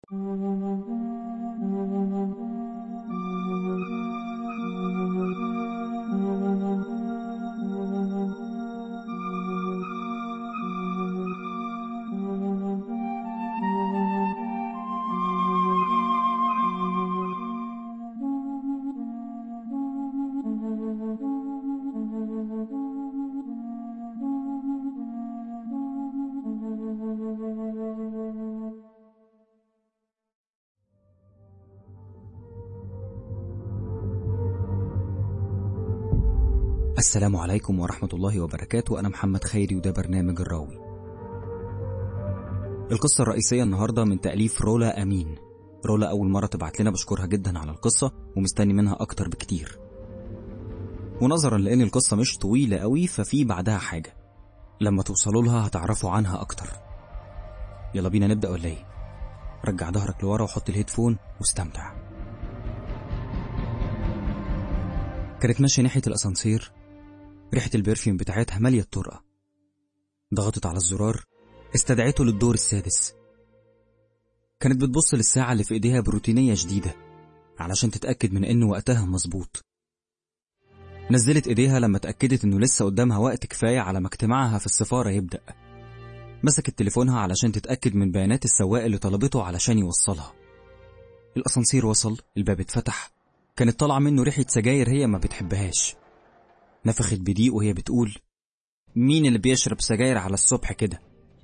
السلام عليكم ورحمة الله وبركاته أنا محمد خيري وده برنامج الراوي القصة الرئيسية النهاردة من تأليف رولا أمين رولا أول مرة تبعت لنا بشكرها جدا على القصة ومستني منها أكتر بكتير ونظرا لأن القصة مش طويلة قوي ففي بعدها حاجة لما توصلوا لها هتعرفوا عنها أكتر يلا بينا نبدأ ولا إيه؟ رجع ظهرك لورا وحط الهيدفون واستمتع كانت ماشية ناحية الأسانسير ريحة البرفيوم بتاعتها مالية الطرقة ضغطت على الزرار استدعته للدور السادس كانت بتبص للساعة اللي في ايديها بروتينية شديدة علشان تتأكد من ان وقتها مظبوط نزلت ايديها لما اتأكدت انه لسه قدامها وقت كفاية على ما اجتماعها في السفارة يبدأ مسكت تليفونها علشان تتأكد من بيانات السواق اللي طلبته علشان يوصلها الأسانسير وصل الباب اتفتح كانت طالعة منه ريحة سجاير هي ما بتحبهاش نفخت بضيق وهي بتقول مين اللي بيشرب سجاير على الصبح كده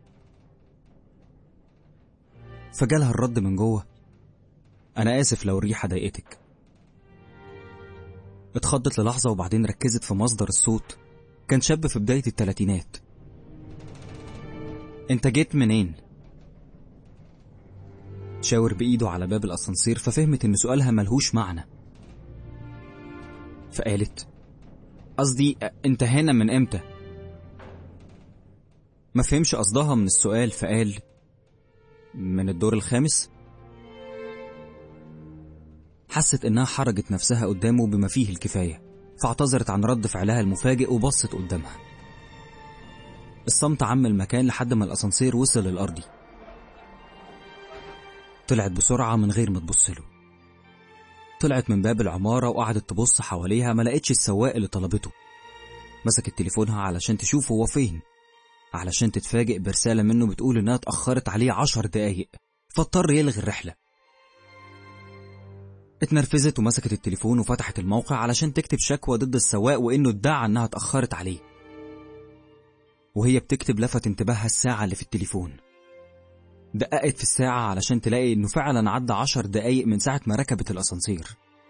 فجالها الرد من جوه أنا آسف لو الريحة ضايقتك اتخضت للحظة وبعدين ركزت في مصدر الصوت كان شاب في بداية التلاتينات انت جيت منين؟ شاور بإيده على باب الأسانسير ففهمت إن سؤالها ملهوش معنى فقالت قصدي انت هنا من امتى ما فهمش قصدها من السؤال فقال من الدور الخامس حست انها حرجت نفسها قدامه بما فيه الكفايه فاعتذرت عن رد فعلها المفاجئ وبصت قدامها الصمت عم المكان لحد ما الاسانسير وصل للارضي طلعت بسرعه من غير ما تبص له طلعت من باب العمارة وقعدت تبص حواليها ما لقتش السواق اللي طلبته مسكت تليفونها علشان تشوف هو فين علشان تتفاجئ برسالة منه بتقول إنها اتأخرت عليه عشر دقايق فاضطر يلغي الرحلة اتنرفزت ومسكت التليفون وفتحت الموقع علشان تكتب شكوى ضد السواق وإنه ادعى إنها اتأخرت عليه وهي بتكتب لفت انتباهها الساعة اللي في التليفون دققت في الساعة علشان تلاقي إنه فعلا عدى عشر دقايق من ساعة ما ركبت الأسانسير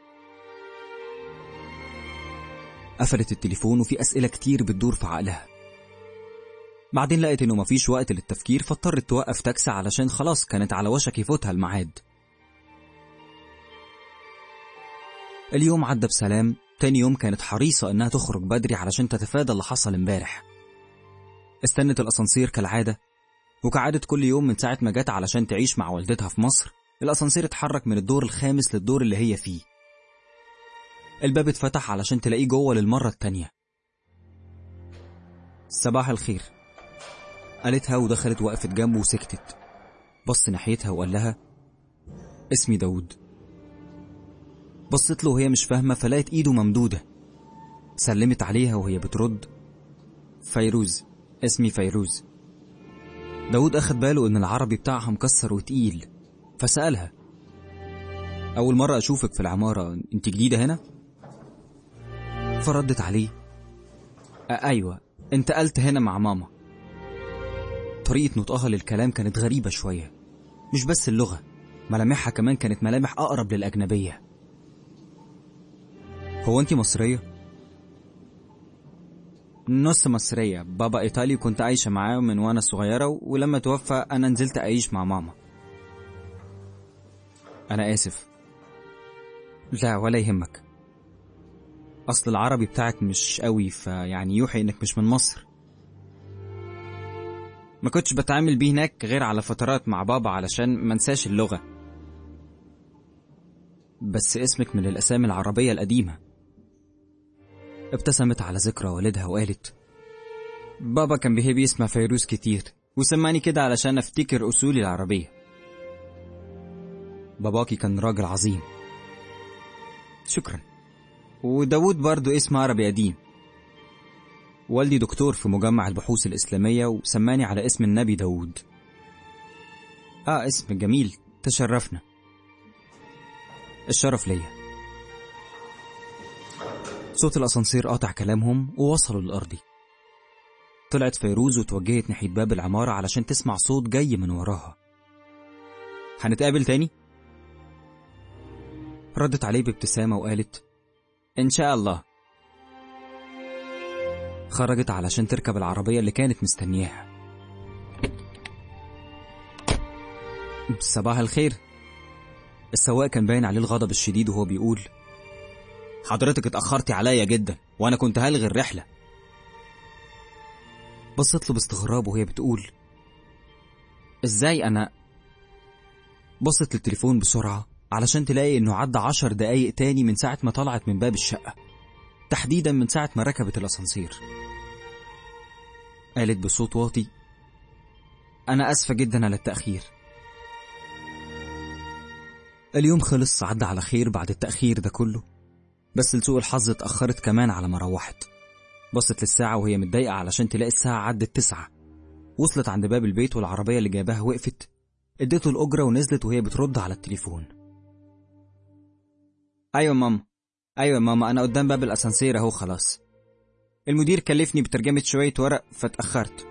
قفلت التليفون وفي أسئلة كتير بتدور في عقلها بعدين لقت إنه مفيش وقت للتفكير فاضطرت توقف تاكسي علشان خلاص كانت على وشك يفوتها الميعاد اليوم عدى بسلام تاني يوم كانت حريصة إنها تخرج بدري علشان تتفادى اللي حصل امبارح استنت الأسانسير كالعادة وكعادة كل يوم من ساعة ما جت علشان تعيش مع والدتها في مصر الأسانسير اتحرك من الدور الخامس للدور اللي هي فيه الباب اتفتح علشان تلاقيه جوه للمرة التانية صباح الخير قالتها ودخلت وقفت جنبه وسكتت بص ناحيتها وقال لها اسمي داود بصت له وهي مش فاهمة فلقت ايده ممدودة سلمت عليها وهي بترد فيروز اسمي فيروز داود أخد باله إن العربي بتاعها مكسر وتقيل فسألها أول مرة أشوفك في العمارة أنت جديدة هنا؟ فردت عليه أيوة انتقلت هنا مع ماما طريقة نطقها للكلام كانت غريبة شوية مش بس اللغة ملامحها كمان كانت ملامح أقرب للأجنبية هو أنت مصرية؟ نص مصرية بابا إيطالي وكنت عايشة معاه من وأنا صغيرة ولما توفى أنا نزلت أعيش مع ماما أنا آسف لا ولا يهمك أصل العربي بتاعك مش قوي فيعني يوحي إنك مش من مصر ما كنتش بتعامل بيه هناك غير على فترات مع بابا علشان منساش اللغة بس اسمك من الأسامي العربية القديمة ابتسمت على ذكرى والدها وقالت بابا كان بيحب يسمع فيروز كتير وسماني كده علشان افتكر أصولي العربية باباكي كان راجل عظيم شكرا وداود برضو اسم عربي قديم والدي دكتور في مجمع البحوث الإسلامية وسماني على اسم النبي داود آه اسم جميل تشرفنا الشرف ليا صوت الأسانسير قاطع كلامهم ووصلوا للأرضي طلعت فيروز وتوجهت ناحية باب العمارة علشان تسمع صوت جاي من وراها هنتقابل تاني؟ ردت عليه بابتسامة وقالت إن شاء الله خرجت علشان تركب العربية اللي كانت مستنياها صباح الخير السواق كان باين عليه الغضب الشديد وهو بيقول حضرتك اتأخرتي عليا جدا وأنا كنت هلغي الرحلة بصت له باستغراب وهي بتقول ازاي أنا بصت للتليفون بسرعة علشان تلاقي إنه عدى عشر دقايق تاني من ساعة ما طلعت من باب الشقة تحديدا من ساعة ما ركبت الأسانسير قالت بصوت واطي أنا أسفة جدا على التأخير اليوم خلص عدى على خير بعد التأخير ده كله بس لسوء الحظ اتأخرت كمان على ما روحت بصت للساعة وهي متضايقة علشان تلاقي الساعة عدت تسعة وصلت عند باب البيت والعربية اللي جايباها وقفت اديته الأجرة ونزلت وهي بترد على التليفون أيوة ماما أيوة ماما أنا قدام باب الأسانسير أهو خلاص المدير كلفني بترجمة شوية ورق فاتأخرت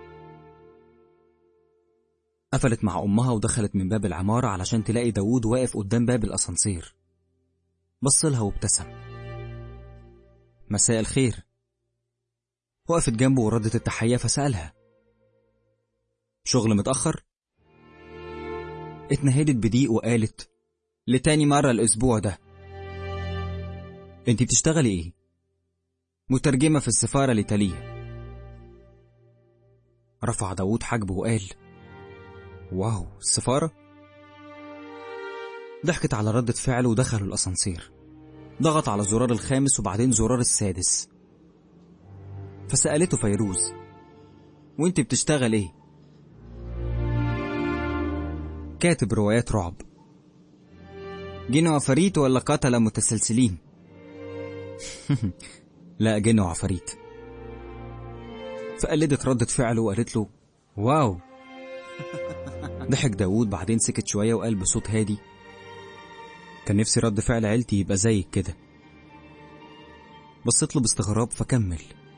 قفلت مع أمها ودخلت من باب العمارة علشان تلاقي داوود واقف قدام باب الأسانسير بصلها وابتسم مساء الخير وقفت جنبه وردت التحية فسألها شغل متأخر؟ اتنهدت بضيق وقالت لتاني مرة الأسبوع ده انتي بتشتغلي ايه؟ مترجمة في السفارة الإيطالية رفع داوود حاجبه وقال واو السفارة؟ ضحكت على ردة فعله ودخلوا الأسانسير ضغط على الزرار الخامس وبعدين زرار السادس فسألته فيروز وانت بتشتغل ايه؟ كاتب روايات رعب جن وعفاريت ولا قتلة متسلسلين؟ لا جن وعفاريت فقلدت ردة فعله وقالت له واو ضحك داوود بعدين سكت شوية وقال بصوت هادي كان نفسي رد فعل عيلتي يبقى زيك كده بصيت له باستغراب فكمل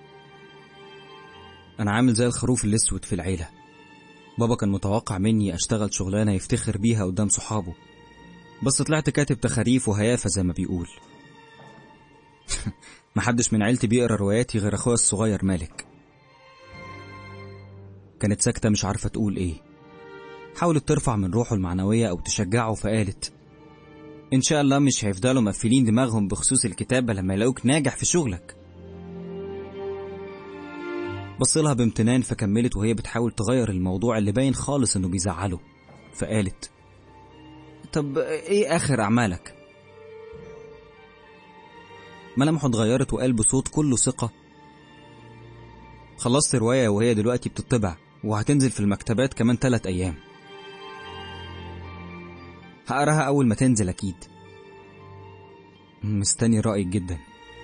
أنا عامل زي الخروف الأسود في العيلة بابا كان متوقع مني أشتغل شغلانة يفتخر بيها قدام صحابه بس طلعت كاتب تخاريف وهيافة زي ما بيقول محدش من عيلتي بيقرا رواياتي غير أخويا الصغير مالك كانت ساكتة مش عارفة تقول إيه حاولت ترفع من روحه المعنوية أو تشجعه فقالت إن شاء الله مش هيفضلوا مقفلين دماغهم بخصوص الكتابة لما يلاقوك ناجح في شغلك بصلها بامتنان فكملت وهي بتحاول تغير الموضوع اللي باين خالص إنه بيزعله فقالت طب إيه آخر أعمالك؟ ملامحه اتغيرت وقال بصوت كله ثقة خلصت رواية وهي دلوقتي بتطبع وهتنزل في المكتبات كمان تلات أيام هقراها أول ما تنزل أكيد مستني رأيك جدا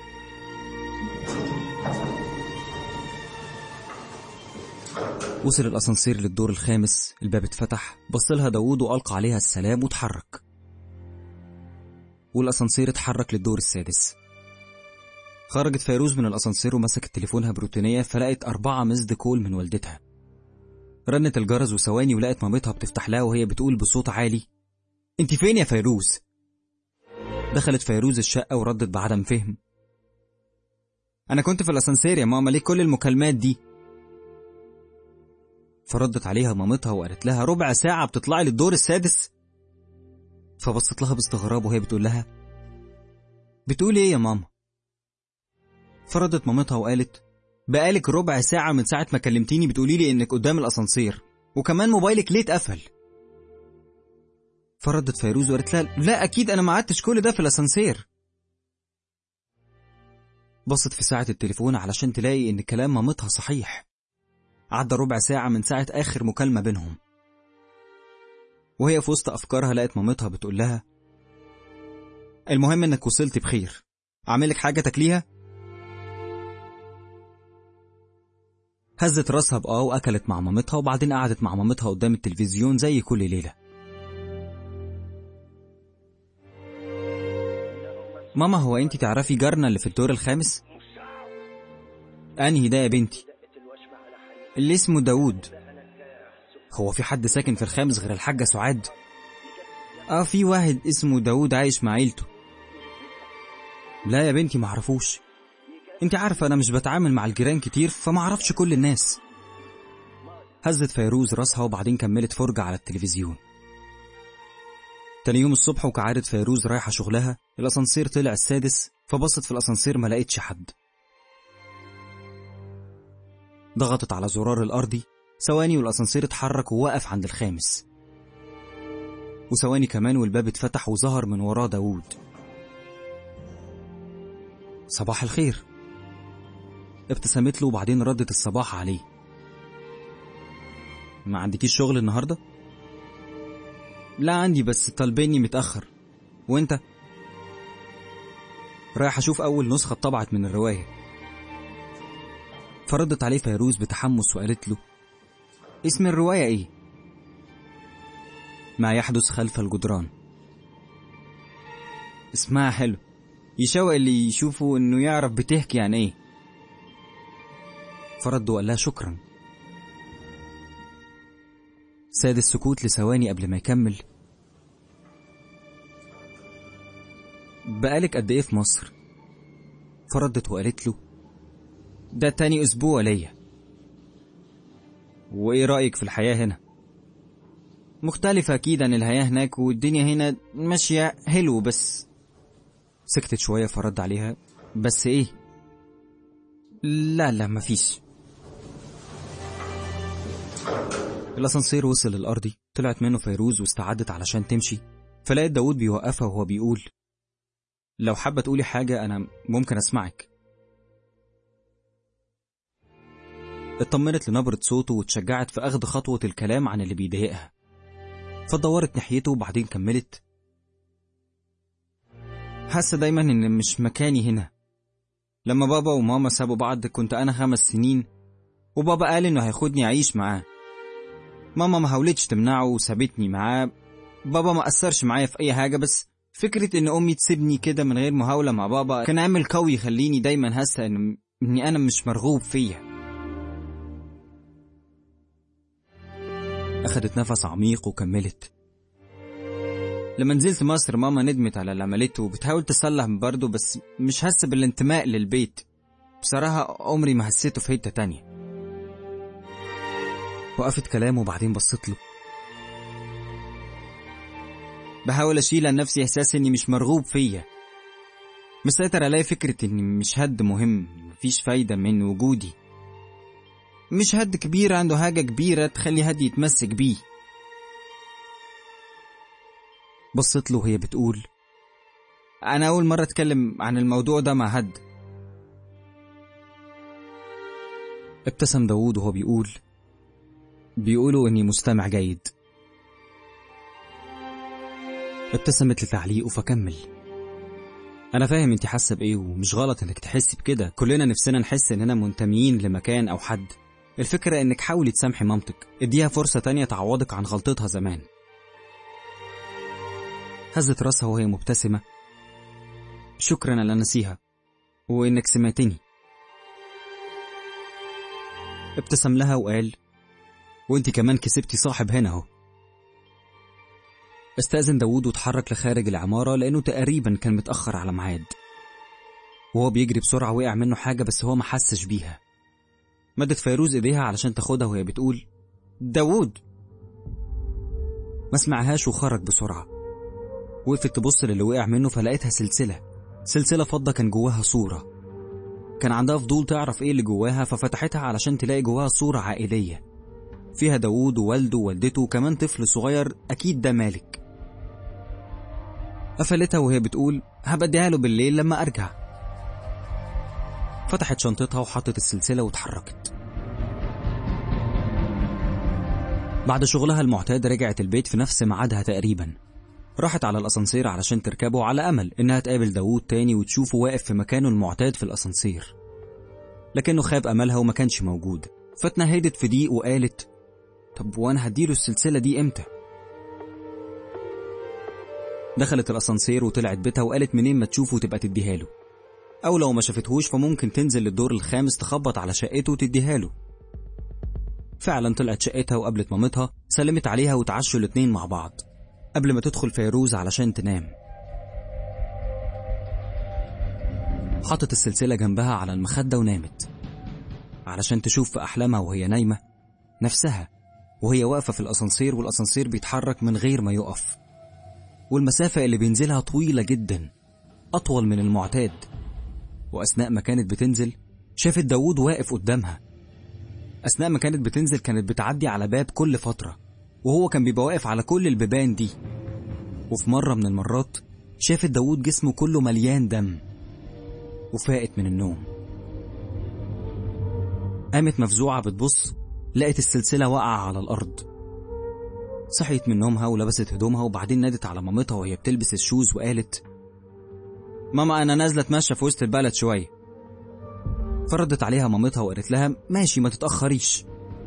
وصل الأسانسير للدور الخامس الباب اتفتح بصلها داوود وألقى عليها السلام واتحرك والأسانسير اتحرك للدور السادس خرجت فيروز من الأسانسير ومسكت تليفونها بروتينية فلقت أربعة مزد كول من والدتها رنت الجرس وثواني ولقت مامتها بتفتح لها وهي بتقول بصوت عالي انت فين يا فيروز دخلت فيروز الشقة وردت بعدم فهم أنا كنت في الأسانسير يا ماما ليه كل المكالمات دي فردت عليها مامتها وقالت لها ربع ساعة بتطلعي للدور السادس فبصت لها باستغراب وهي بتقول لها بتقول ايه يا ماما فردت مامتها وقالت بقالك ربع ساعة من ساعة ما كلمتيني بتقولي لي انك قدام الاسانسير وكمان موبايلك ليه اتقفل فردت فيروز وقالت لها لا اكيد انا ما قعدتش كل ده في الاسانسير بصت في ساعة التليفون علشان تلاقي ان كلام مامتها صحيح عدى ربع ساعة من ساعة آخر مكالمة بينهم وهي في وسط أفكارها لقت مامتها بتقول لها المهم انك وصلت بخير اعملك حاجة تاكليها هزت راسها بآه وأكلت مع مامتها وبعدين قعدت مع مامتها قدام التلفزيون زي كل ليلة ماما هو انت تعرفي جارنا اللي في الدور الخامس؟ انهي ده يا بنتي؟ اللي اسمه داوود هو في حد ساكن في الخامس غير الحاجة سعاد؟ اه في واحد اسمه داوود عايش مع عيلته لا يا بنتي معرفوش انت عارفة انا مش بتعامل مع الجيران كتير فمعرفش كل الناس هزت فيروز راسها وبعدين كملت فرجة على التلفزيون تاني يوم الصبح وكعادة فيروز رايحة شغلها الأسانسير طلع السادس فبصت في الأسانسير ما لقيتش حد ضغطت على زرار الأرضي ثواني والأسانسير اتحرك ووقف عند الخامس وثواني كمان والباب اتفتح وظهر من وراه داوود صباح الخير ابتسمت له وبعدين ردت الصباح عليه ما عندكيش شغل النهارده لا عندي بس طالبيني متأخر وانت رايح اشوف اول نسخة اتطبعت من الرواية فردت عليه فيروز بتحمس وقالت له اسم الرواية ايه ما يحدث خلف الجدران اسمها حلو يشوق اللي يشوفه انه يعرف بتحكي عن ايه فرد وقال لها شكرا ساد السكوت لثواني قبل ما يكمل بقالك قد ايه في مصر فردت وقالت له ده تاني اسبوع ليا وايه رايك في الحياه هنا مختلفة أكيد عن الحياة هناك والدنيا هنا ماشية حلو بس سكتت شوية فرد عليها بس إيه؟ لا لا مفيش الأسانسير وصل الأرضي طلعت منه فيروز واستعدت علشان تمشي فلقيت داود بيوقفها وهو بيقول لو حابة تقولي حاجة أنا ممكن أسمعك اطمنت لنبرة صوته واتشجعت في أخذ خطوة الكلام عن اللي بيضايقها فدورت ناحيته وبعدين كملت حاسة دايما إن مش مكاني هنا لما بابا وماما سابوا بعض كنت أنا خمس سنين وبابا قال إنه هياخدني أعيش معاه ماما ما حاولتش تمنعه وسابتني معاه بابا ما أثرش معايا في أي حاجة بس فكرة إن أمي تسيبني كده من غير محاولة مع بابا كان عامل قوي يخليني دايما حاسة إن إني أنا مش مرغوب فيا أخدت نفس عميق وكملت لما نزلت مصر ماما ندمت على اللي عملته وبتحاول تصلح برضه بس مش حاسة بالانتماء للبيت بصراحة عمري ما حسيته في حتة تانية وقفت كلامه وبعدين بصيت له بحاول أشيل عن نفسي إحساس إني مش مرغوب فيا مسيطر عليا فكرة إني مش حد مهم مفيش فايدة من وجودي مش حد كبير عنده حاجة كبيرة تخلي حد يتمسك بيه بصيت له وهي بتقول أنا أول مرة أتكلم عن الموضوع ده مع حد ابتسم داوود وهو بيقول بيقولوا إني مستمع جيد ابتسمت لتعليقه فكمل أنا فاهم أنت حاسة بإيه ومش غلط إنك تحسي بكده كلنا نفسنا نحس إننا منتميين لمكان أو حد الفكرة إنك حاولي تسامحي مامتك اديها فرصة تانية تعوضك عن غلطتها زمان هزت راسها وهي مبتسمة شكرا على نسيها وإنك سمعتني ابتسم لها وقال وانت كمان كسبتي صاحب هنا اهو استأذن داوود واتحرك لخارج العمارة لأنه تقريبا كان متأخر على ميعاد وهو بيجري بسرعة وقع منه حاجة بس هو ما حسش بيها مدت فيروز ايديها علشان تاخدها وهي بتقول داوود ما سمعهاش وخرج بسرعة وقفت تبص للي وقع منه فلقيتها سلسلة سلسلة فضة كان جواها صورة كان عندها فضول تعرف ايه اللي جواها ففتحتها علشان تلاقي جواها صورة عائلية فيها داوود ووالده ووالدته وكمان طفل صغير أكيد ده مالك قفلتها وهي بتقول هبديها له بالليل لما أرجع فتحت شنطتها وحطت السلسلة واتحركت بعد شغلها المعتاد رجعت البيت في نفس ميعادها تقريبا راحت على الأسانسير علشان تركبه على أمل إنها تقابل داوود تاني وتشوفه واقف في مكانه المعتاد في الأسانسير لكنه خاب أملها وما كانش موجود فاتنهدت في ضيق وقالت طب وأنا هديله السلسلة دي إمتى؟ دخلت الأسانسير وطلعت بيتها وقالت منين ما تشوفه تبقى تديها له أو لو ما شافتهوش فممكن تنزل للدور الخامس تخبط على شقته وتديها له فعلا طلعت شقتها وقابلت مامتها سلمت عليها وتعشوا الاتنين مع بعض قبل ما تدخل فيروز علشان تنام حطت السلسلة جنبها على المخدة ونامت علشان تشوف في أحلامها وهي نايمة نفسها وهي واقفة في الأسانسير والأسانسير بيتحرك من غير ما يقف والمسافة اللي بينزلها طويلة جدا أطول من المعتاد وأثناء ما كانت بتنزل شافت داوود واقف قدامها أثناء ما كانت بتنزل كانت بتعدي على باب كل فترة وهو كان بيبقى واقف على كل البيبان دي وفي مرة من المرات شافت داوود جسمه كله مليان دم وفاقت من النوم قامت مفزوعة بتبص لقت السلسلة واقعة على الأرض صحيت من نومها ولبست هدومها وبعدين نادت على مامتها وهي بتلبس الشوز وقالت ماما أنا نازلة أتمشى في وسط البلد شوية فردت عليها مامتها وقالت لها ماشي ما تتأخريش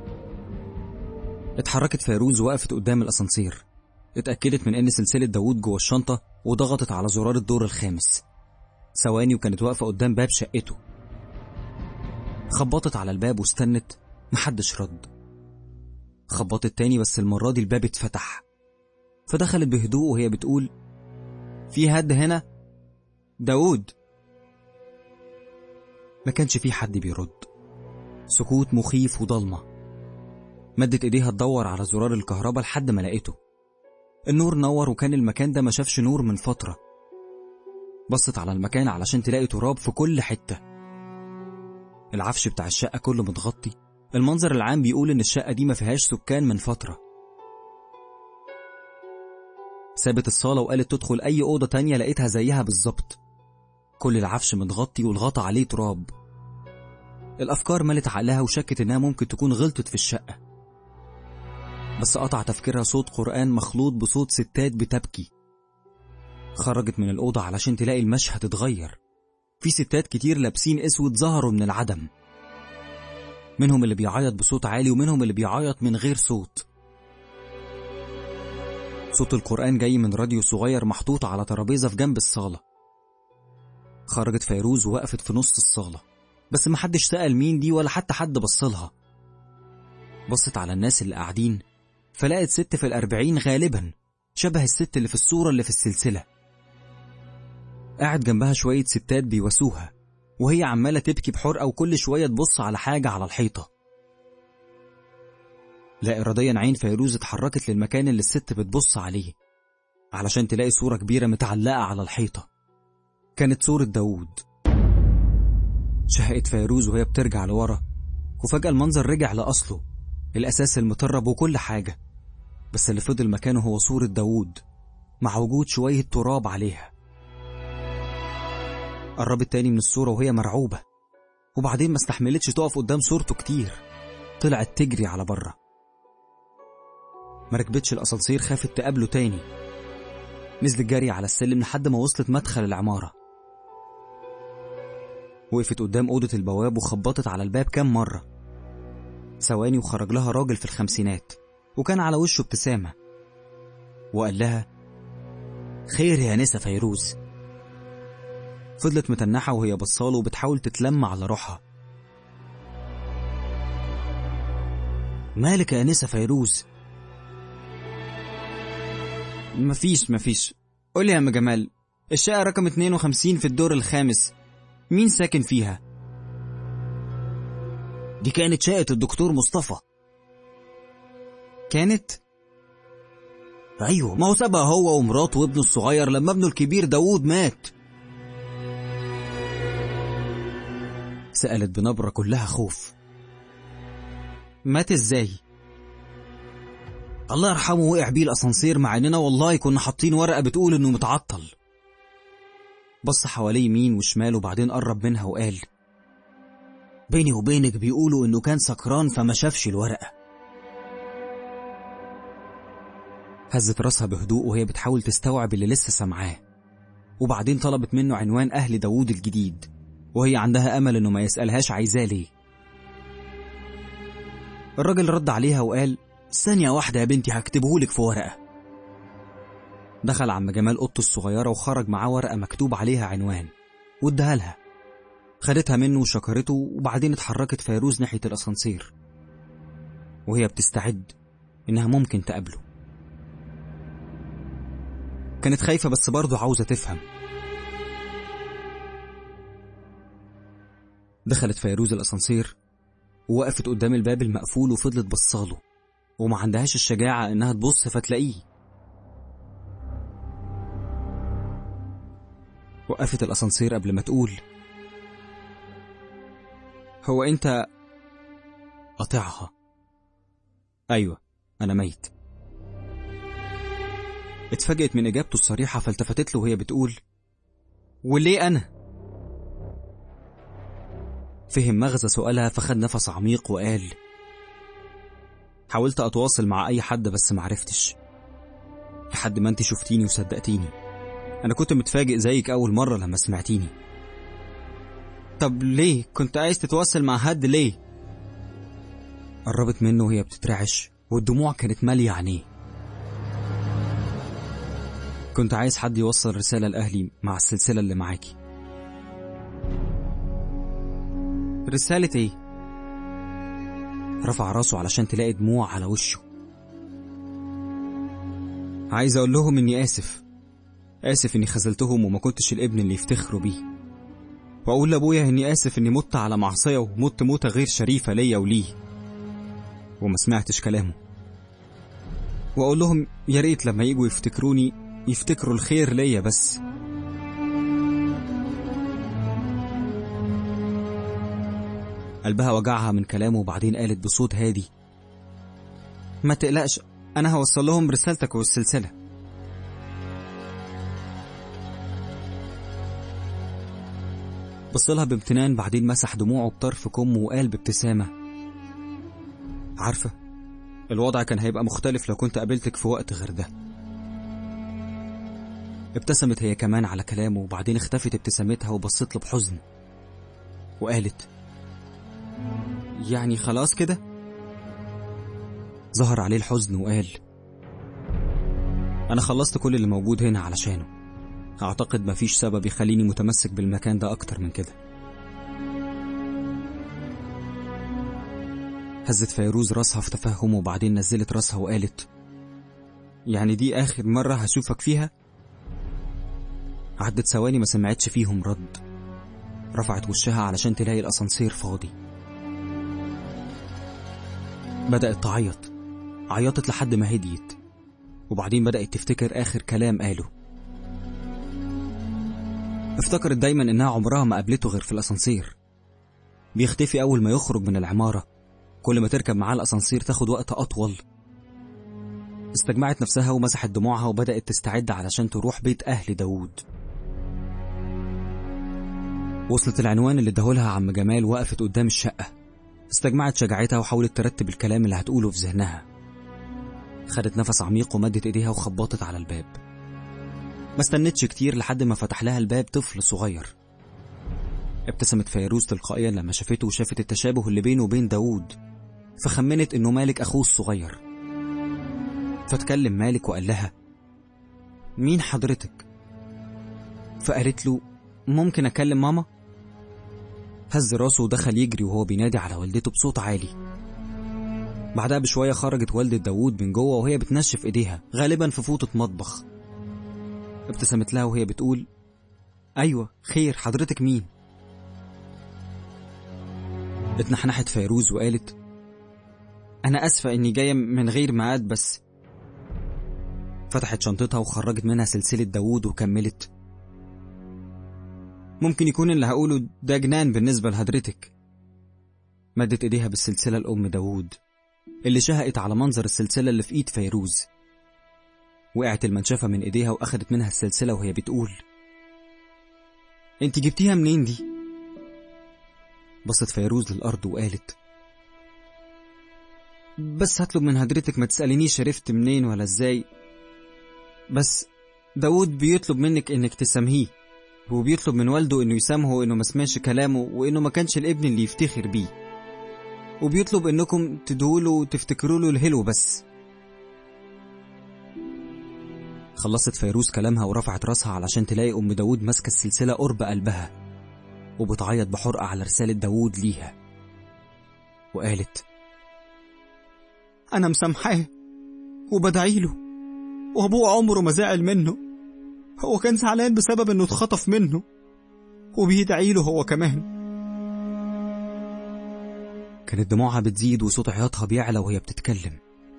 اتحركت فيروز وقفت قدام الأسانسير اتأكدت من إن سلسلة داوود جوه الشنطة وضغطت على زرار الدور الخامس ثواني وكانت واقفة قدام باب شقته خبطت على الباب واستنت محدش رد خبطت تاني بس المرة دي الباب اتفتح فدخلت بهدوء وهي بتقول في هد هنا داود ما كانش في حد بيرد سكوت مخيف وضلمة مدت ايديها تدور على زرار الكهرباء لحد ما لقيته النور نور وكان المكان ده ما شافش نور من فترة بصت على المكان علشان تلاقي تراب في كل حتة العفش بتاع الشقة كله متغطي المنظر العام بيقول إن الشقة دي ما فيهاش سكان من فترة سابت الصالة وقالت تدخل أي أوضة تانية لقيتها زيها بالظبط كل العفش متغطي والغطا عليه تراب الأفكار ملت عقلها وشكت إنها ممكن تكون غلطت في الشقة بس قطع تفكيرها صوت قرآن مخلوط بصوت ستات بتبكي خرجت من الأوضة علشان تلاقي المشهد اتغير في ستات كتير لابسين اسود ظهروا من العدم منهم اللي بيعيط بصوت عالي ومنهم اللي بيعيط من غير صوت صوت القرآن جاي من راديو صغير محطوط على ترابيزة في جنب الصالة خرجت فيروز ووقفت في نص الصالة بس محدش سأل مين دي ولا حتى حد بصلها بصت على الناس اللي قاعدين فلقت ست في الأربعين غالبا شبه الست اللي في الصورة اللي في السلسلة قاعد جنبها شوية ستات بيواسوها وهي عمالة تبكي بحرقة وكل شوية تبص على حاجة على الحيطة لا إراديا عين فيروز اتحركت للمكان اللي الست بتبص عليه علشان تلاقي صورة كبيرة متعلقة على الحيطة كانت صورة داوود شهقت فيروز وهي بترجع لورا وفجأة المنظر رجع لأصله الأساس المطرب وكل حاجة بس اللي فضل مكانه هو صورة داوود مع وجود شوية تراب عليها قربت تاني من الصورة وهي مرعوبة وبعدين ما استحملتش تقف قدام صورته كتير طلعت تجري على بره ما ركبتش الأسانسير خافت تقابله تاني نزلت جري على السلم لحد ما وصلت مدخل العمارة وقفت قدام أوضة البواب وخبطت على الباب كام مرة ثواني وخرج لها راجل في الخمسينات وكان على وشه ابتسامة وقال لها خير يا نسا فيروز فضلت متنحة وهي بصاله وبتحاول تتلم على روحها مالك يا نسا فيروز مفيش مفيش قولي يا ام جمال الشقة رقم 52 في الدور الخامس مين ساكن فيها دي كانت شقة الدكتور مصطفى كانت ايوه ما هو سابها هو ومراته وابنه الصغير لما ابنه الكبير داوود مات سألت بنبرة كلها خوف مات ازاي الله يرحمه وقع بيه الاسانسير مع اننا والله كنا حاطين ورقه بتقول انه متعطل بص حواليه يمين وشمال وبعدين قرب منها وقال بيني وبينك بيقولوا انه كان سكران فما شافش الورقه هزت راسها بهدوء وهي بتحاول تستوعب اللي لسه سامعاه وبعدين طلبت منه عنوان أهل داوود الجديد وهي عندها أمل إنه ما يسألهاش عايزاه ليه الراجل رد عليها وقال ثانية واحدة يا بنتي هكتبهولك في ورقة دخل عم جمال أوضته الصغيرة وخرج معاه ورقة مكتوب عليها عنوان واداها لها خدتها منه وشكرته وبعدين اتحركت فيروز ناحية الأسانسير وهي بتستعد إنها ممكن تقابله كانت خايفة بس برضه عاوزة تفهم دخلت فيروز الأسانسير ووقفت قدام الباب المقفول وفضلت بصاله وما عندهاش الشجاعة إنها تبص فتلاقيه وقفت الأسانسير قبل ما تقول هو أنت قاطعها أيوة أنا ميت اتفاجئت من إجابته الصريحة فالتفتت له وهي بتقول وليه أنا؟ فهم مغزى سؤالها فخد نفس عميق وقال حاولت أتواصل مع أي حد بس معرفتش لحد ما أنت شفتيني وصدقتيني أنا كنت متفاجئ زيك أول مرة لما سمعتيني طب ليه كنت عايز تتواصل مع حد ليه قربت منه وهي بتترعش والدموع كانت مالية عينيه كنت عايز حد يوصل رسالة لأهلي مع السلسلة اللي معاكي رسالة ايه؟ رفع راسه علشان تلاقي دموع على وشه عايز اقول لهم اني اسف اسف اني خذلتهم وما كنتش الابن اللي يفتخروا بيه واقول لابويا اني اسف اني مت على معصية ومت موتة غير شريفة ليا وليه وما سمعتش كلامه واقول لهم يا ريت لما يجوا يفتكروني يفتكروا الخير ليا بس قلبها وجعها من كلامه وبعدين قالت بصوت هادي ما تقلقش انا هوصل لهم رسالتك والسلسله بصلها بامتنان بعدين مسح دموعه بطرف كمه وقال بابتسامه عارفه الوضع كان هيبقى مختلف لو كنت قابلتك في وقت غير ده ابتسمت هي كمان على كلامه وبعدين اختفت ابتسامتها وبصت له بحزن وقالت يعني خلاص كده ظهر عليه الحزن وقال أنا خلصت كل اللي موجود هنا علشانه أعتقد مفيش سبب يخليني متمسك بالمكان ده أكتر من كده هزت فيروز راسها في تفهم وبعدين نزلت راسها وقالت يعني دي آخر مرة هشوفك فيها؟ عدت ثواني ما سمعتش فيهم رد رفعت وشها علشان تلاقي الأسانسير فاضي بدأت تعيط عيطت لحد ما هديت وبعدين بدأت تفتكر آخر كلام قاله افتكرت دايما إنها عمرها ما قابلته غير في الأسانسير بيختفي أول ما يخرج من العمارة كل ما تركب معاه الأسانسير تاخد وقت أطول استجمعت نفسها ومسحت دموعها وبدأت تستعد علشان تروح بيت أهل داوود وصلت العنوان اللي اداهولها عم جمال وقفت قدام الشقة استجمعت شجاعتها وحاولت ترتب الكلام اللي هتقوله في ذهنها خدت نفس عميق ومدت ايديها وخبطت على الباب ما استنتش كتير لحد ما فتح لها الباب طفل صغير ابتسمت فيروز تلقائيا لما شافته وشافت التشابه اللي بينه وبين داوود فخمنت انه مالك اخوه الصغير فاتكلم مالك وقال لها مين حضرتك فقالت له ممكن اكلم ماما هز راسه ودخل يجري وهو بينادي على والدته بصوت عالي بعدها بشوية خرجت والدة داوود من جوه وهي بتنشف ايديها غالبا في فوطة مطبخ ابتسمت لها وهي بتقول أيوة خير حضرتك مين اتنحنحت فيروز وقالت أنا أسفة إني جاية من غير ميعاد بس فتحت شنطتها وخرجت منها سلسلة داوود وكملت ممكن يكون اللي هقوله ده جنان بالنسبة لحضرتك مدت ايديها بالسلسلة لأم داوود اللي شهقت على منظر السلسلة اللي في ايد فيروز وقعت المنشفة من ايديها واخدت منها السلسلة وهي بتقول انت جبتيها منين دي؟ بصت فيروز للأرض وقالت بس هطلب من حضرتك ما تسألينيش عرفت منين ولا ازاي بس داود بيطلب منك انك تسامحيه وبيطلب من والده انه يسامحه انه ما سمعش كلامه وانه ما كانش الابن اللي يفتخر بيه وبيطلب انكم تدوله وتفتكروا له الهلو بس خلصت فيروز كلامها ورفعت راسها علشان تلاقي ام داود ماسكه السلسله قرب قلبها وبتعيط بحرقه على رساله داود ليها وقالت انا مسامحاه وبدعي له وابوه عمره ما زعل منه هو كان زعلان بسبب انه اتخطف منه وبيدعي له هو كمان كانت دموعها بتزيد وصوت عياطها بيعلى وهي بتتكلم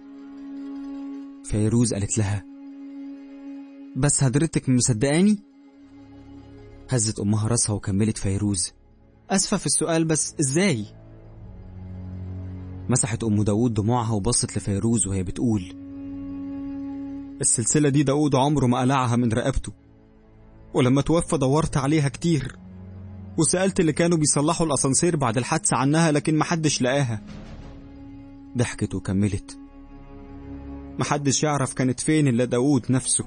فيروز قالت لها بس حضرتك مصدقاني هزت امها راسها وكملت فيروز اسفه في السؤال بس ازاي مسحت ام داود دموعها وبصت لفيروز وهي بتقول السلسله دي داود عمره ما قلعها من رقبته ولما توفى دورت عليها كتير وسألت اللي كانوا بيصلحوا الأسانسير بعد الحادثة عنها لكن محدش لقاها ضحكت وكملت محدش يعرف كانت فين إلا داود نفسه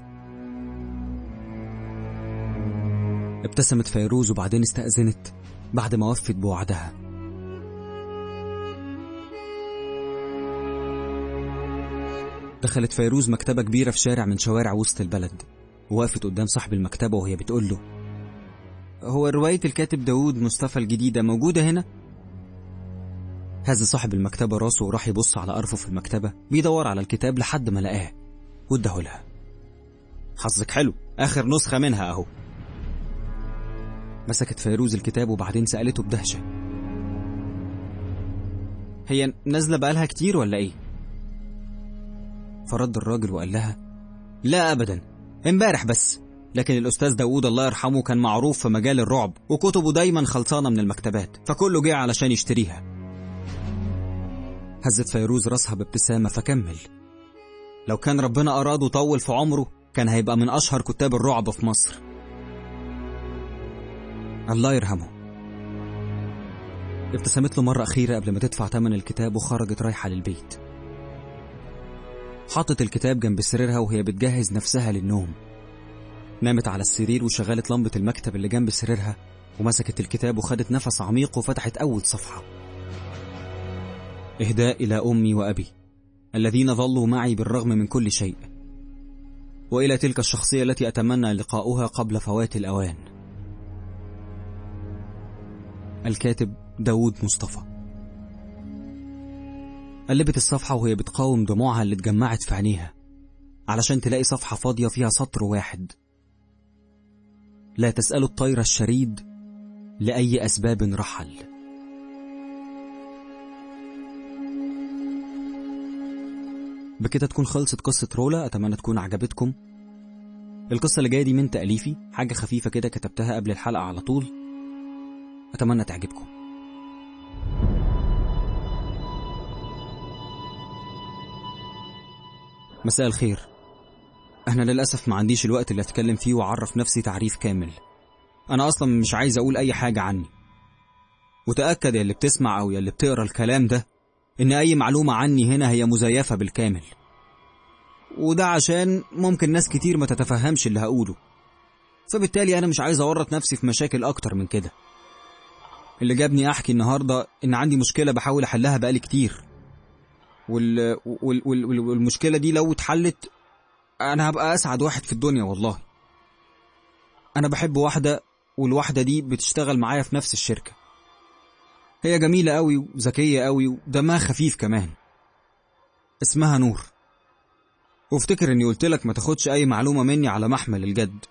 ابتسمت فيروز وبعدين استأذنت بعد ما وفت بوعدها دخلت فيروز مكتبة كبيرة في شارع من شوارع وسط البلد ووقفت قدام صاحب المكتبة وهي بتقول له هو رواية الكاتب داود مصطفى الجديدة موجودة هنا؟ هز صاحب المكتبة راسه وراح يبص على أرفه في المكتبة بيدور على الكتاب لحد ما لقاه واداه لها حظك حلو آخر نسخة منها أهو مسكت فيروز الكتاب وبعدين سألته بدهشة هي نازلة بقالها كتير ولا إيه؟ فرد الراجل وقال لها لا أبدا امبارح بس لكن الأستاذ داوود الله يرحمه كان معروف في مجال الرعب وكتبه دايما خلصانة من المكتبات فكله جه علشان يشتريها هزت فيروز راسها بابتسامة فكمل لو كان ربنا أراد وطول في عمره كان هيبقى من أشهر كتاب الرعب في مصر الله يرحمه ابتسمت له مرة أخيرة قبل ما تدفع تمن الكتاب وخرجت رايحة للبيت حطت الكتاب جنب سريرها وهي بتجهز نفسها للنوم نامت على السرير وشغلت لمبة المكتب اللي جنب سريرها ومسكت الكتاب وخدت نفس عميق وفتحت أول صفحة إهداء إلى أمي وأبي الذين ظلوا معي بالرغم من كل شيء وإلى تلك الشخصية التي أتمنى لقاؤها قبل فوات الأوان الكاتب داود مصطفى قلبت الصفحة وهي بتقاوم دموعها اللي اتجمعت في عينيها علشان تلاقي صفحة فاضية فيها سطر واحد لا تسألوا الطير الشريد لأي أسباب رحل بكده تكون خلصت قصة رولا أتمنى تكون عجبتكم القصة اللي جاية دي من تأليفي حاجة خفيفة كده كتبتها قبل الحلقة على طول أتمنى تعجبكم مساء الخير أنا للأسف ما عنديش الوقت اللي أتكلم فيه وأعرف نفسي تعريف كامل أنا أصلا مش عايز أقول أي حاجة عني وتأكد يا اللي بتسمع أو يا اللي بتقرا الكلام ده إن أي معلومة عني هنا هي مزيفة بالكامل وده عشان ممكن ناس كتير ما تتفهمش اللي هقوله فبالتالي أنا مش عايز أورط نفسي في مشاكل أكتر من كده اللي جابني أحكي النهاردة إن عندي مشكلة بحاول أحلها بقالي كتير وال... وال... وال... والمشكلة دي لو اتحلت أنا هبقى أسعد واحد في الدنيا والله أنا بحب واحدة والواحدة دي بتشتغل معايا في نفس الشركة هي جميلة أوي وذكية أوي ودمها خفيف كمان اسمها نور وافتكر اني قلت لك ما تاخدش اي معلومة مني على محمل الجد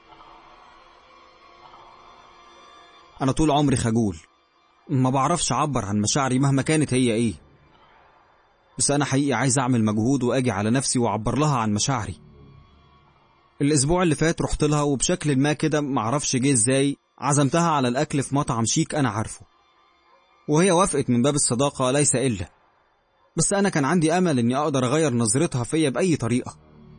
انا طول عمري خجول ما بعرفش اعبر عن مشاعري مهما كانت هي ايه بس انا حقيقي عايز اعمل مجهود واجي على نفسي واعبر لها عن مشاعري الاسبوع اللي فات رحت لها وبشكل ما كده معرفش جه ازاي عزمتها على الاكل في مطعم شيك انا عارفه وهي وافقت من باب الصداقة ليس إلا بس أنا كان عندي أمل إني أقدر أغير نظرتها فيا بأي طريقة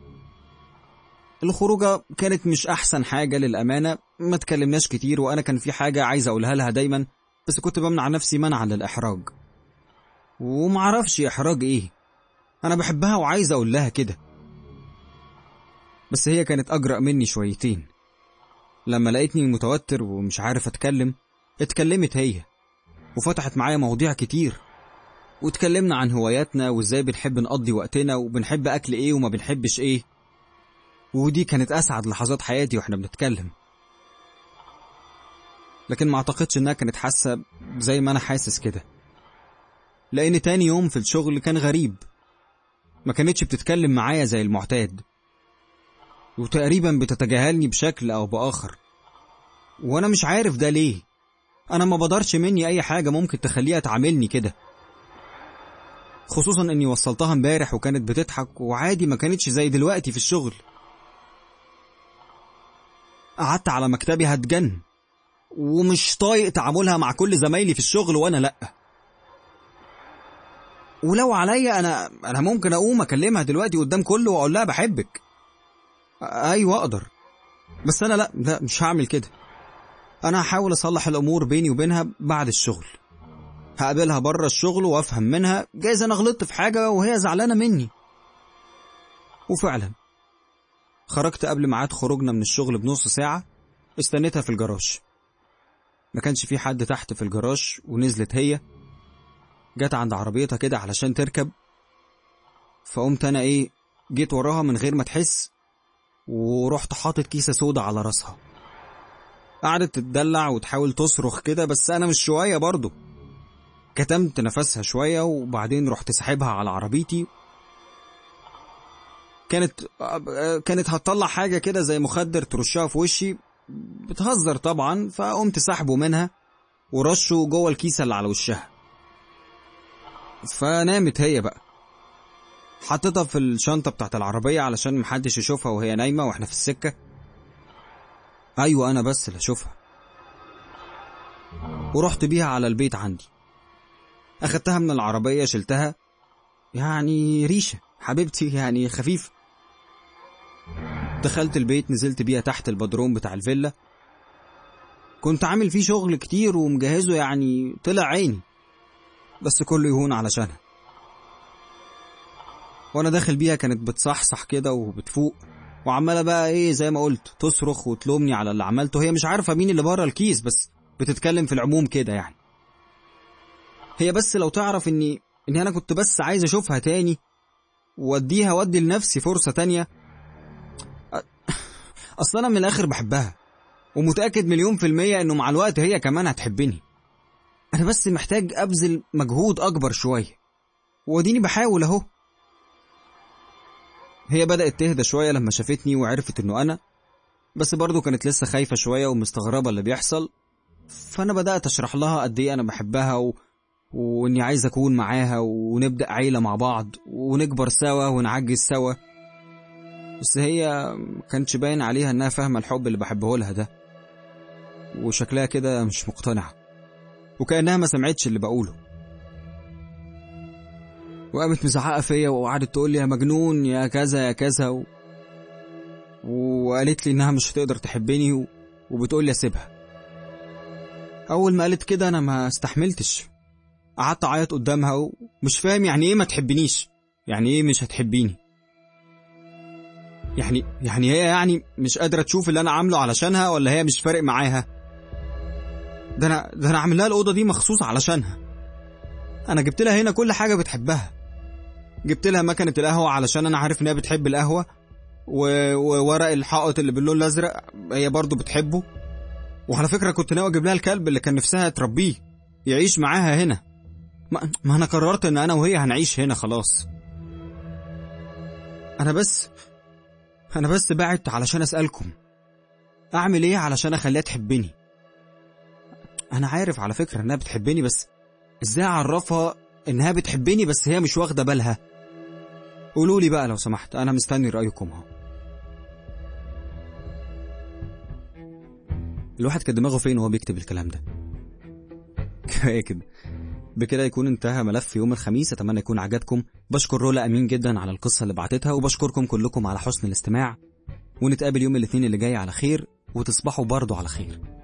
الخروجة كانت مش أحسن حاجة للأمانة ما تكلمناش كتير وأنا كان في حاجة عايز أقولها لها دايما بس كنت بمنع نفسي منعا للإحراج ومعرفش إحراج إيه أنا بحبها وعايز أقول لها كده بس هي كانت أجرأ مني شويتين لما لقيتني متوتر ومش عارف أتكلم اتكلمت هي وفتحت معايا مواضيع كتير واتكلمنا عن هواياتنا وازاي بنحب نقضي وقتنا وبنحب أكل إيه وما بنحبش إيه ودي كانت أسعد لحظات حياتي وإحنا بنتكلم لكن ما أعتقدش إنها كانت حاسة زي ما أنا حاسس كده لأن تاني يوم في الشغل كان غريب ما كانتش بتتكلم معايا زي المعتاد وتقريبا بتتجاهلني بشكل أو بآخر وأنا مش عارف ده ليه أنا ما بقدرش مني أي حاجة ممكن تخليها تعاملني كده خصوصا إني وصلتها امبارح وكانت بتضحك وعادي ما كانتش زي دلوقتي في الشغل قعدت على مكتبي هتجن ومش طايق تعاملها مع كل زمايلي في الشغل وأنا لأ ولو عليا أنا أنا ممكن أقوم أكلمها دلوقتي قدام كله وأقول لها بحبك ايوه اقدر بس انا لا لا مش هعمل كده انا هحاول اصلح الامور بيني وبينها بعد الشغل هقابلها بره الشغل وافهم منها جايز انا غلطت في حاجه وهي زعلانه مني وفعلا خرجت قبل ميعاد خروجنا من الشغل بنص ساعه استنيتها في الجراج ما كانش في حد تحت في الجراج ونزلت هي جت عند عربيتها كده علشان تركب فقمت انا ايه جيت وراها من غير ما تحس ورحت حاطط كيسة سودا على راسها قعدت تتدلع وتحاول تصرخ كده بس أنا مش شوية برضه كتمت نفسها شوية وبعدين رحت سحبها على عربيتي كانت كانت هتطلع حاجة كده زي مخدر ترشها في وشي بتهزر طبعا فقمت سحبه منها ورشه جوه الكيسة اللي على وشها فنامت هي بقى حطيتها في الشنطة بتاعت العربية علشان محدش يشوفها وهي نايمة واحنا في السكة أيوة أنا بس اللي أشوفها ورحت بيها على البيت عندي أخدتها من العربية شلتها يعني ريشة حبيبتي يعني خفيف دخلت البيت نزلت بيها تحت البدروم بتاع الفيلا كنت عامل فيه شغل كتير ومجهزه يعني طلع عيني بس كله يهون علشانها وانا داخل بيها كانت بتصحصح كده وبتفوق وعماله بقى ايه زي ما قلت تصرخ وتلومني على اللي عملته هي مش عارفه مين اللي بره الكيس بس بتتكلم في العموم كده يعني هي بس لو تعرف اني اني انا كنت بس عايز اشوفها تاني واديها وادي لنفسي فرصه تانية اصل انا من الاخر بحبها ومتاكد مليون في الميه انه مع الوقت هي كمان هتحبني انا بس محتاج ابذل مجهود اكبر شويه واديني بحاول اهو هي بدأت تهدى شوية لما شافتني وعرفت إنه أنا بس برضه كانت لسه خايفة شوية ومستغربة اللي بيحصل فأنا بدأت أشرح لها قد إيه أنا بحبها و... وإني عايز أكون معاها ونبدأ عيلة مع بعض ونكبر سوا ونعجز سوا بس هي كانتش باين عليها إنها فاهمة الحب اللي بحبه لها ده وشكلها كده مش مقتنعة وكأنها ما سمعتش اللي بقوله وقامت مزعقه فيا وقعدت تقول لي يا مجنون يا كذا يا كذا و... وقالت لي انها مش هتقدر تحبني و... وبتقول لي اسيبها اول ما قالت كده انا ما استحملتش قعدت اعيط قدامها ومش فاهم يعني ايه ما تحبنيش يعني ايه مش هتحبيني يعني يعني هي يعني مش قادره تشوف اللي انا عامله علشانها ولا هي مش فارق معاها ده انا ده انا عامل لها الاوضه دي مخصوص علشانها انا جبت لها هنا كل حاجه بتحبها جبت لها مكنه القهوه علشان انا عارف انها بتحب القهوه و... وورق الحائط اللي باللون الازرق هي برضه بتحبه وعلى فكره كنت ناوي اجيب لها الكلب اللي كان نفسها تربيه يعيش معاها هنا ما... ما انا قررت ان انا وهي هنعيش هنا خلاص انا بس انا بس بعت علشان اسالكم اعمل ايه علشان اخليها تحبني انا عارف على فكره انها بتحبني بس ازاي اعرفها انها بتحبني بس هي مش واخده بالها قولوا لي بقى لو سمحت انا مستني رايكم اهو الواحد كان دماغه فين وهو بيكتب الكلام ده كفايه كده بكده يكون انتهى ملف يوم الخميس اتمنى يكون عجبكم بشكر رولا امين جدا على القصه اللي بعتتها وبشكركم كلكم على حسن الاستماع ونتقابل يوم الاثنين اللي جاي على خير وتصبحوا برضه على خير